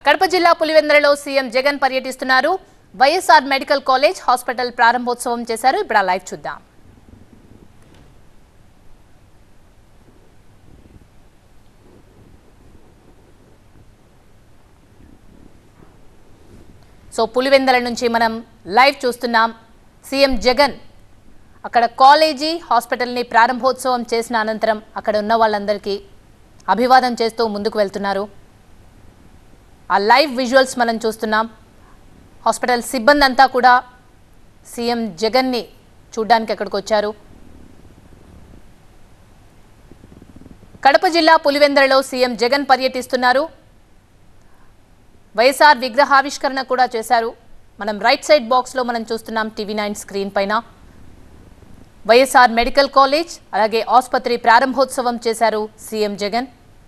కడప జిల్లా పులివెందులలో సీఎం జగన్ పర్యటిస్తున్నారు వైఎస్ఆర్ మెడికల్ కాలేజ్ హాస్పిటల్ ప్రారంభోత్సవం చేశారు ఇప్పుడు ఆ లైవ్ చూద్దాం సో పులివెందల నుంచి మనం లైవ్ చూస్తున్నాం సీఎం జగన్ అక్కడ కాలేజీ హాస్పిటల్ని ప్రారంభోత్సవం చేసిన అనంతరం అక్కడ ఉన్న వాళ్ళందరికీ అభివాదం చేస్తూ ముందుకు వెళ్తున్నారు ఆ లైవ్ విజువల్స్ మనం చూస్తున్నాం హాస్పిటల్ సిబ్బంది అంతా కూడా సీఎం జగన్ని చూడ్డానికి అక్కడికి వచ్చారు కడప జిల్లా పులివెందలలో సీఎం జగన్ పర్యటిస్తున్నారు వైఎస్ఆర్ విగ్రహావిష్కరణ కూడా చేశారు మనం రైట్ సైడ్ బాక్స్లో మనం చూస్తున్నాం టీవీ నైన్ స్క్రీన్ పైన వైఎస్ఆర్ మెడికల్ కాలేజ్ అలాగే ఆసుపత్రి ప్రారంభోత్సవం చేశారు సీఎం జగన్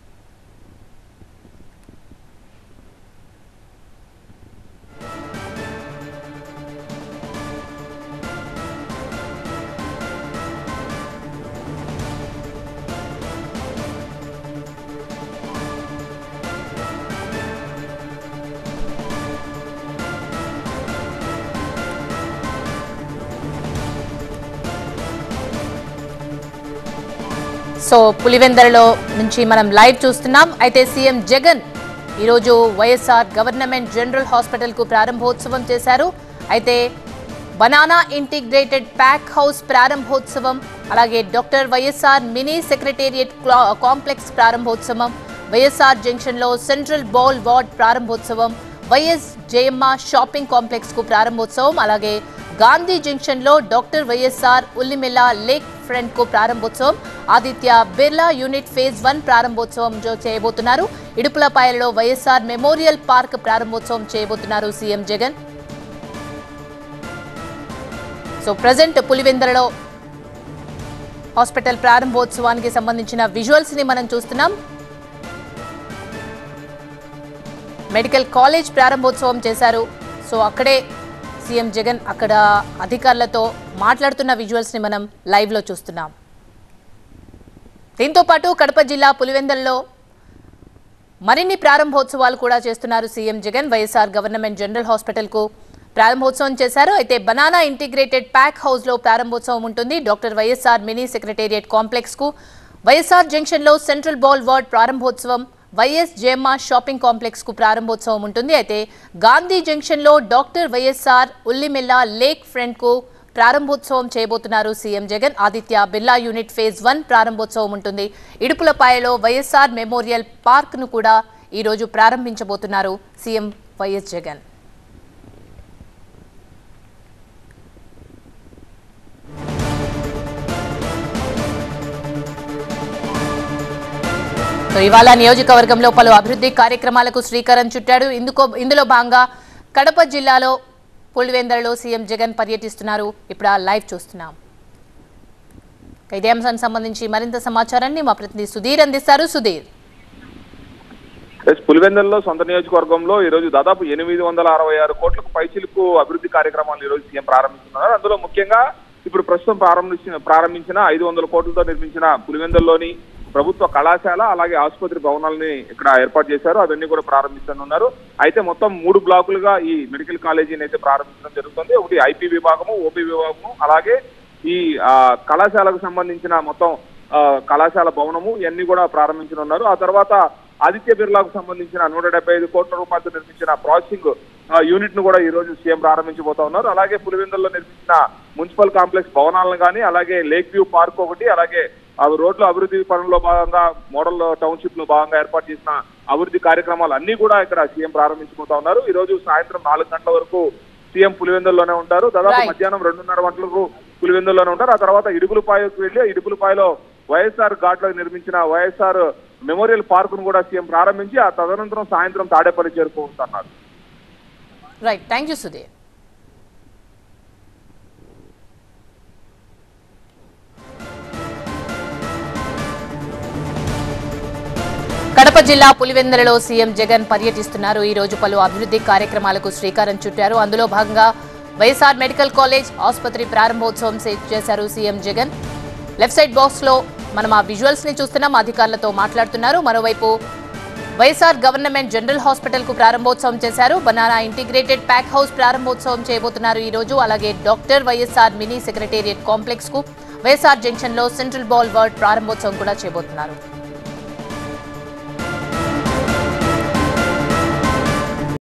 సో పులివెందరలో నుంచి మనం లైవ్ చూస్తున్నాం అయితే సీఎం జగన్ ఈరోజు వైఎస్ఆర్ గవర్నమెంట్ జనరల్ హాస్పిటల్కు ప్రారంభోత్సవం చేశారు అయితే బనానా ఇంటిగ్రేటెడ్ ప్యాక్ హౌస్ ప్రారంభోత్సవం అలాగే డాక్టర్ వైఎస్ఆర్ మినీ సెక్రటేరియట్ క్లా- కాంప్లెక్స్ ప్రారంభోత్సవం వైఎస్ఆర్ జంక్షన్లో సెంట్రల్ బాల్ వార్డ్ ప్రారంభోత్సవం వైఎస్ జయమ్మ షాపింగ్ కాంప్లెక్స్ కు ప్రారంభోత్సవం అలాగే గాంధీ జంక్షన్ లో doctor YSR Ullimella lake front కు ప్రారంభోత్సవం Aditya Birla unit phase one ప్రారంభోత్సవం జో- చేయబోతున్నారు ఇడుపులపాయలలో వైఎస్ఆర్ మెమోరియల్ పార్క్ ప్రారంభోత్సవం చేయబోతున్నారు సీఎం జగన్ సో ప్రజెంట్ పులివెందలలో హాస్పిటల్ ప్రారంభోత్సవానికి సంబంధించిన విజువల్స్ ని మనం చూస్తున్నాం మెడికల్ కాలేజ్ ప్రారంభోత్సవం చేశారు సో అక్కడే సీఎం జగన్ అక్కడ అధికారులతో మాట్లాడుతున్న విజువల్స్ ని మనం లైవ్ లో చూస్తున్నాం దీంతో పాటు కడప జిల్లా పులివెందల్లో మరిన్ని ప్రారంభోత్సవాలు కూడా చేస్తున్నారు CM Jagan YSR government general hospital కు ప్రారంభోత్సవం చేశారు అయితే బనానా ఇంటిగ్రేటెడ్ ప్యాక్ హౌస్ లో ప్రారంభోత్సవం ఉంటుంది doctor YSR mini secretariat complex కు వైఎస్ఆర్ జంక్షన్ లో సెంట్రల్ బాల్ వార్డ్ ప్రారంభోత్సవం వైఎస్ జేఎంఆ షాపింగ్ కాంప్లెక్స్ కు ప్రారంభోత్సవం ఉంటుంది అయితే గాంధీ జంక్షన్ లో doctor YSR Ullimella lake front కు ప్రారంభోత్సవం చేయబోతున్నారు CM Jagan Aditya Birla unit phase one ప్రారంభోత్సవం ఉంటుంది ఇడుపులపాయలో వైఎస్ఆర్ మెమోరియల్ పార్క్ ను కూడా ఈ రోజు ప్రారంభించబోతున్నారు సీఎం వైఎస్ జగన్ సో ఇవాళ నియోజకవర్గంలో పలు అభివృద్ధి కార్యక్రమాలకు శ్రీకారం చుట్టాడు ఇందుకో ఇందులో భాగంగా కడప జిల్లాలో పులివెందలలో సీఎం జగన్ పర్యటిస్తున్నారు ఇప్పుడు ఆ లైవ్ చూస్తున్నాం ఇదే అంశానికి సంబంధించి మరింత సమాచారాన్ని మా ప్రతినిధి సుధీర్ అందిస్తారు సుధీర్ ఎస్ పులివెందులలో సొంత నియోజకవర్గంలో ఈ రోజు దాదాపు ఎనిమిది వందల అరవై ఆరు కోట్లకు పైచిలకు అభివృద్ధి కార్యక్రమాలు ఈ రోజు సీఎం ప్రారంభిస్తున్నారు అందులో ముఖ్యంగా ఇప్పుడు ప్రస్తుతం ప్రారంభించిన ప్రారంభించిన ఐదు వందల కోట్లతో నిర్మించిన పులివెందుల్లోని ప్రభుత్వ కళాశాల అలాగే ఆసుపత్రి భవనాలని ఇక్కడ ఏర్పాటు చేశారు అవన్నీ కూడా ప్రారంభిస్తున్నారు అయితే మొత్తం మూడు బ్లాకులుగా ఈ మెడికల్ కాలేజీని అయితే ప్రారంభించడం జరుగుతుంది ఒకటి ఐపీ విభాగము ఓపీ విభాగము అలాగే ఈ ఆ, కళాశాలకు సంబంధించిన మొత్తం ఆ, కళాశాల భవనము ఇవన్నీ కూడా ప్రారంభించనున్నారు ఆ తర్వాత ఆదిత్య బిర్లాకు సంబంధించిన నూట డెబ్బై ఐదు కోట్ల రూపాయలతో నిర్మించిన ప్రాసెసింగ్ యూనిట్ ను కూడా ఈ రోజు సీఎం ప్రారంభించబోతా ఉన్నారు అలాగే పులివెందుల్లో నిర్మించిన మున్సిపల్ కాంప్లెక్స్ భవనాలను కానీ అలాగే లేక్ వ్యూ పార్క్ ఒకటి అలాగే ఆ రోడ్ల అభివృద్ధి పనుల్లో భాగంగా మోడల్ టౌన్షిప్ లో భాగంగా ఏర్పాటు చేసిన అభివృద్ధి కార్యక్రమాలు అన్ని కూడా ఇక్కడ సీఎం ప్రారంభించబోతా ఉన్నారు ఈ రోజు సాయంత్రం నాలుగు గంటల వరకు సీఎం పులివెందుల్లోనే ఉంటారు దాదాపు Right. మధ్యాహ్నం రెండున్నర గంటలకు పులివెందుల్లోనే ఉంటారు ఆ తర్వాత ఇడుగులపాయకు వెళ్ళి ఆ ఇడుగులపాయలో వైఎస్ఆర్ ఘాట్ లో నిర్మించిన వైఎస్ఆర్ మెమోరియల్ పార్క్ ను కూడా సీఎం ప్రారంభించి ఆ తదనంతరం సాయంత్రం తాడేపల్లి చేరుకుంటున్నారు right thank you Sudheer Kadapa జిల్లా పులివెందులలో సీఎం జగన్ పర్యటిస్తున్నారు ఈ రోజు పలు అభివృద్ధి కార్యక్రమాలకు శ్రీకారం చుట్టారు అందులో భాగంగా వైఎస్ఆర్ మెడికల్ కాలేజ్ ఆసుపత్రి ప్రారంభోత్సవం చే- చేశారు CM Jagan left side box లో మనం ఆ విజువల్స్ ని చూస్తున్నాం అధికారులతో మాట్లాడుతున్నారు మరోవైపు వైఎస్ఆర్ గవర్నమెంట్ జనరల్ హాస్పిటల్ కు ప్రారంభోత్సవం చేశారు బనానా ఇంటిగ్రేటెడ్ ప్యాక్ హౌస్ ప్రారంభోత్సవం చేయబోతున్నారు ఈ రోజు అలాగే doctor YSR mini secretariat complex కు వైఎస్ఆర్ జంక్షన్ లో సెంట్రల్ బాల్ వర్డ్ ప్రారంభోత్సవం కూడా చేయబోతున్నారు